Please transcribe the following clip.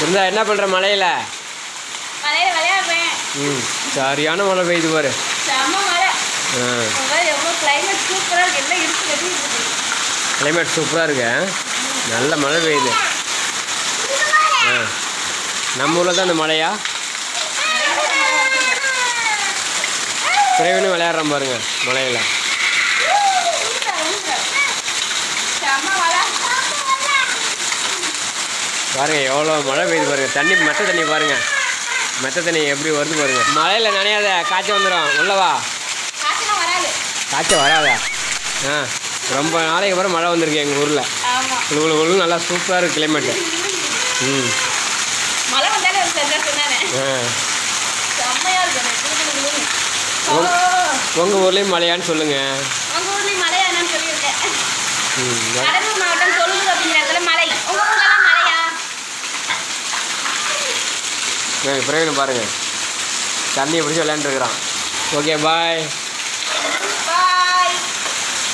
இருந்தா என்ன பண்ணுற மழையில் மழையில விளையாடுறேன் ம் சரியான மழை பெய்யுது பாரு செம்ம மழை ஆ உங்க எவ்வளோ கிளைமேட் சூப்பராக இருக்கு எல்லாம் இருக்கு வெட்டி இருக்குது கிளைமேட் சூப்பராக இருக்கு ஆ? நல்ல மழை பெய்யுது ஆ நம்ம ஊரில் தான் இந்த மழையா பிரவீனும் விளையாடுறான் பாருங்க மழையில் செம்ம மழை பாருங்க எவ்வளோ மழை பெய்யுது பாருங்க தண்ணி மெத்த தண்ணி பாருங்க மெத்த தண்ணி எப்படி வருது பாருங்க மழையில் நனையாத காய்ச்சல் வந்துடும் உள்ளவா காற்றுலாம் வராது காய்ச்சல் வராதா ஆ ரொம்ப நாளைக்கு அப்புறம் மழை வந்திருக்கு எங்கள் ஊரில் ஆமாம் குழு குழு குழு நல்லா சூப்பராக இருக்குது கிளைமேட்டு ம் மழை வந்தாலே ஒரு சந்தோஷம் தானே ஆ செம்மையாக இருக்கு எனக்கு. குளு குளு குளுன்னு. உங்க- ஓ, உங்கள் ஊர்லேயும் மழையான்னு சொல்லுங்கள் உங்க ஊர்லயும் மழையா என்னன்னு சொல்லியிருக்கேன் ம் கடலூர் மாவட்டம் தொழும்பூர் அப்படிங்கிற இடத்துல மலை உங்க ஊர்லலாம் மழையா பிரவீன் பாருங்கள் தண்ணியை பிடிச்சி விளையாண்டுருக்குறான் ஓகே பாய் பாய்